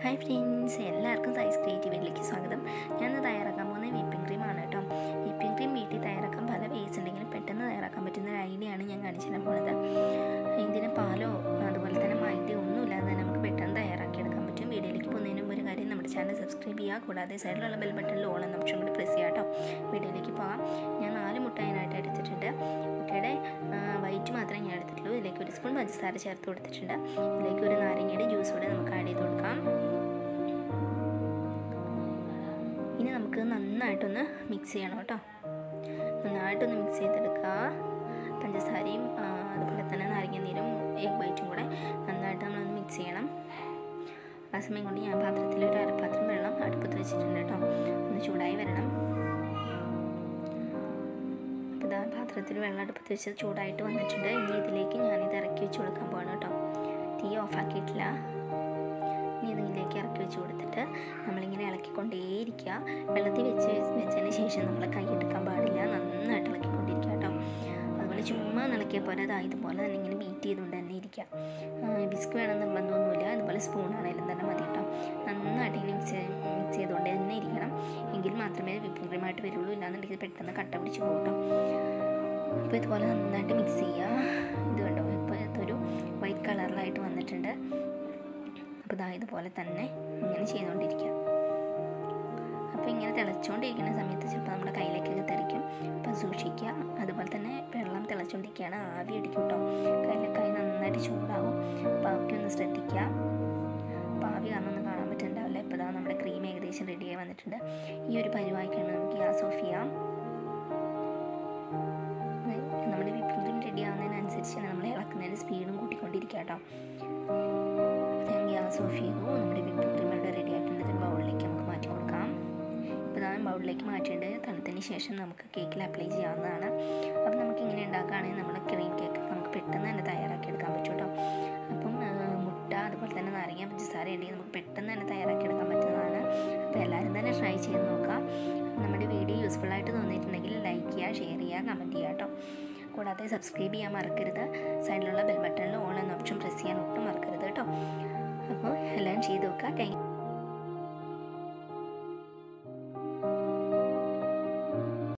hi friends എല്ലാവർക്കും size ക്രിയേറ്റീവിലേക്ക് സ്വാഗതം ഞാൻ ഇന്ന് തയ്യാറാക്കാൻ പോകുന്ന വിപ്പിംഗ് ക്രീമാണ് കേട്ടോ വിപ്പിംഗ് ക്രീം വീട്ടിൽ തയ്യാറാക്കാൻ പല വേസ് ഉണ്ടെങ്കിലും പെട്ടെന്ന് തയ്യാറാക്കാൻ പറ്റുന്ന ഒരു ഐഡിയ ആണ് ഞാൻ കാണിച്ചു തരാൻ പോകുന്നത് ഇതിന് പാലോ അതുപോലെ തന്നെ മൈദയോ ഒന്നുമില്ലാതെ തന്നെ നമുക്ക് പെട്ടെന്ന് തയ്യാറാക്കി എടുക്കാൻ പറ്റും വീഡിയോയിലേക്ക് പോകുന്നതിന് മുമ്പ് ഒരു കാര്യം നമ്മുടെ ചാനൽ സബ്സ്ക്രൈബ് ചെയ്യുക കൂടാതെ സൈഡിലുള്ള ബെൽ ബട്ടണിൽ ഓളം നിമിഷം കൂടി പ്രസ് ചെയ്യാം കേട്ടോ വീഡിയോയിലേക്ക് പോകാം ഞാൻ നാല് മുട്ട അതിനായിട്ട് എടുത്തിട്ടുണ്ട് മുട്ടയുടെ വൈറ്റ് മാത്രമേ ഞാൻ എടുത്തിട്ടുള്ളൂ ഇതിലേക്ക് ഒരു സ്പൂൺ പഞ്ചസാര ചേർത്ത് കൊടുത്തിട്ടുണ്ട് ഇതിലേക്ക് ഒരു നാരങ്ങയുടെ ജ്യൂസ് കൂടെ നമുക്ക് ആഡ് ചെയ്ത് കൊടുക്കാം ഇനി നമുക്ക് നന്നായിട്ടൊന്ന് മിക്സ് ചെയ്യണം കേട്ടോ നന്നായിട്ടൊന്ന് മിക്സ് ചെയ്തെടുക്കുക പഞ്ചസാരയും ആ, അതുപോലെ തന്നെ നാരങ്ങ നീരും എഗ് വൈറ്റും കൂടെ നന്നായിട്ട് നമ്മളൊന്ന് മിക്സ് ചെയ്യണം ആ സമയം കൊണ്ട് ഞാൻ പാത്രത്തിൽ ഒരു അരപ്പാത്രം വെള്ളം അടുപ്പത്ത് വെച്ചിട്ടുണ്ട് കേട്ടോ ഒന്ന് ചൂടായി വരണം അപ്പോൾ ഇതാ പാത്രത്തിൽ വെള്ളം അടുപ്പത്ത് വെച്ച് ചൂടായിട്ട് വന്നിട്ടുണ്ട് ഇനി ഇതിലേക്ക് ഞാനിത് ഇറക്കി വെച്ച് കൊടുക്കാൻ പോകണം കേട്ടോ തീ ഓഫാക്കിയിട്ടില്ല ഇനി ഇതിലേക്ക് ഇറക്കി വെച്ച് കൊടുത്തിട്ട് നമ്മളിങ്ങനെ ഇളക്കിക്കൊണ്ടേയിരിക്കുക വെള്ളത്തിൽ വെച്ച് വെച്ചതിന് ശേഷം നമ്മൾ കൈ എടുക്കാൻ പാടില്ല നന്നായിട്ട് ഇളക്കിക്കൊണ്ടിരിക്കുക കേട്ടോ അതുപോലെ ചുമ്മാ ഒന്ന് ഇളക്കിയാൽ പോലെ അതാ ഇതുപോലെ തന്നെ ഇങ്ങനെ ബീറ്റ് ചെയ്തുകൊണ്ട് തന്നെ ഇരിക്കുക ബിസ്ക് വേണം നിർബന്ധമൊന്നുമില്ല അതുപോലെ സ്പൂണാണെങ്കിലും തന്നെ മതി കേട്ടോ നന്നായിട്ട് ഇങ്ങനെ മിക്സ് മിക്സ് ചെയ്തുകൊണ്ട് തന്നെ ഇരിക്കണം എങ്കിൽ മാത്രമേ വിപ്പിംഗ് ക്രീമായിട്ട് വരുള്ളൂ ഇല്ലാന്നുണ്ടെങ്കിൽ പെട്ടെന്ന് കട്ട പിടിച്ച് പോകും കേട്ടോ അപ്പോൾ ഇതുപോലെ നന്നായിട്ട് മിക്സ് ചെയ്യുക ഇത് കണ്ടോ ഇപ്പോൾ ഇതൊരു വൈറ്റ് കളറിലായിട്ട് വന്നിട്ടുണ്ട് അപ്പോൾ ഇതാ ഇതുപോലെ തന്നെ ഇങ്ങനെ ചെയ്തുകൊണ്ടിരിക്കുക അപ്പോൾ ഇങ്ങനെ തിളച്ചുകൊണ്ടിരിക്കുന്ന സമയത്ത് ചിലപ്പോൾ നമ്മുടെ കയ്യിലേക്കൊക്കെ തെറിക്കും അപ്പോൾ സൂക്ഷിക്കുക അതുപോലെ തന്നെ വെള്ളം തിളച്ചുകൊണ്ടിരിക്കുകയാണ് ആവി അടിക്കും കേട്ടോ കയ്യിലെ കൈ നന്നായിട്ട് ചൂടാവും അപ്പോൾ അതൊക്കെ ഒന്ന് ശ്രദ്ധിക്കുക അപ്പോൾ ആവി കാരണം ഒന്നും കാണാൻ പറ്റുന്നുണ്ടാവില്ല ഇപ്പോൾ ഇതാ നമ്മുടെ ക്രീം ഏകദേശം റെഡിയായി വന്നിട്ടുണ്ട് ഈ ഒരു പരിവായിക്കാണ് നമുക്ക് ഗ്യാസ് ഓഫ് ചെയ്യാം നമ്മുടെ വിപ്പിംഗ് ക്രീം റെഡി ആവുന്നതിനനുസരിച്ച് നമ്മൾ ഇളക്കുന്നതിൻ്റെ സ്പീഡും കൂട്ടിക്കൊണ്ടിരിക്കുക കേട്ടോ ഞാൻ ഗ്യാസ് ഓഫ് ചെയ്തു നമ്മുടെ വിപ്പിംഗ് ക്രീം ഇവിടെ റെഡി ആയിട്ടുണ്ട് ഇത് ബൗളിലേക്ക് നമുക്ക് മാറ്റി കൊടുക്കാം ഇപ്പോൾ ഞാൻ ബൗളിലേക്ക് മാറ്റിയിട്ട് തണുത്തതിന് ശേഷം നമുക്ക് കേക്കിൽ അപ്ലൈ ചെയ്യാവുന്നതാണ് അപ്പം നമുക്ക് ഇങ്ങനെ ഉണ്ടാക്കുകയാണെങ്കിൽ നമ്മുടെ ക്രീം കേക്ക് നമുക്ക് പെട്ടെന്ന് തന്നെ തയ്യാറാക്കി എടുക്കാൻ പറ്റും കേട്ടോ അപ്പം ആ, മുട്ട അതുപോലെ തന്നെ നാരങ്ങ പഞ്ചസാര ഉണ്ടെങ്കിൽ നമുക്ക് പെട്ടെന്ന് തന്നെ തയ്യാറാക്കി എടുക്കാൻ പറ്റുന്നതാണ് അപ്പോൾ എല്ലാവരും തന്നെ ട്രൈ ചെയ്ത് നോക്കാം നമ്മുടെ വീഡിയോ യൂസ്ഫുൾ ആയിട്ട് തോന്നിയിട്ടുണ്ടെങ്കിൽ ലൈക്ക് ചെയ്യുക ഷെയർ ചെയ്യുക കമൻറ്റ് ചെയ്യുക കേട്ടോ കൂടാതെ സബ്സ്ക്രൈബ് ചെയ്യാൻ മറക്കരുത് സൈഡിലുള്ള ബെൽ ബട്ടണിൽ ഓൺ എന്ന